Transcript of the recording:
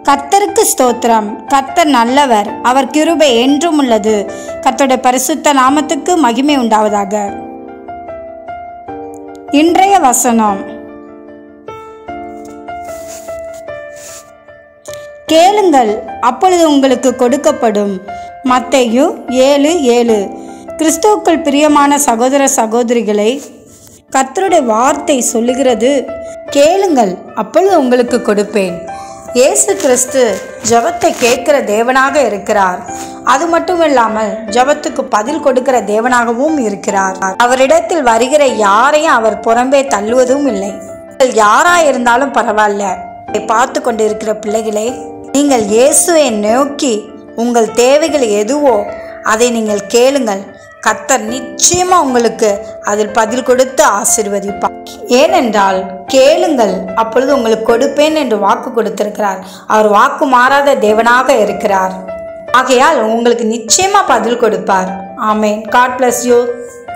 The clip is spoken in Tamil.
கர்த்தருக்கு ஸ்தோத்திரம் கர்த்தர் நல்லவர் அவர் கிருபை என்றும் உள்ளது கர்த்தருடைய பரிசுத்த நாமத்துக்கு மகிமை உண்டாவதாக இன்றைய வசனம் கேளுங்கள் அப்பொழுது உங்களுக்கு கொடுக்கப்படும் மத்தேயு ஏழு ஏழு கிறிஸ்துவுக்குள் பிரியமான சகோதர சகோதரிகளை கர்த்தருடைய வார்த்தை சொல்லுகிறது கேளுங்கள் அப்பொழுது உங்களுக்கு கொடுப்பேன் இயேசு கிறிஸ்து ஜெபத்தை கேட்கிற தேவனாக இருக்கிறார் அது மட்டும் இல்லாமல் ஜெபத்துக்கு பதில் கொடுக்கிற தேவனாகவும் இருக்கிறார் அவரிடத்தில் வருகிற யாரையும் அவர் புறம்பே தள்ளுவதும் இல்லை நீங்கள் யாரா இருந்தாலும் பரவாயில்ல இதை பார்த்து கொண்டிருக்கிற பிள்ளைகளே நீங்கள் இயேசுவை நோக்கி உங்கள் தேவைகள் எதுவோ அதை நீங்கள் கேளுங்கள் கர்த்தர் நிச்சயமா உங்களுக்கு அதில் பதில் கொடுத்து ஆசிர்வதிப்பார் ஏனென்றால் கேளுங்கள் அப்பொழுது உங்களுக்கு கொடுப்பேன் என்று வாக்கு கொடுத்திருக்கிறார் அவர் வாக்கு மாறாத தேவனாக இருக்கிறார் ஆகையால் உங்களுக்கு நிச்சயமா பதில் கொடுப்பார் ஆமேன் காட் பிளஸ் யூ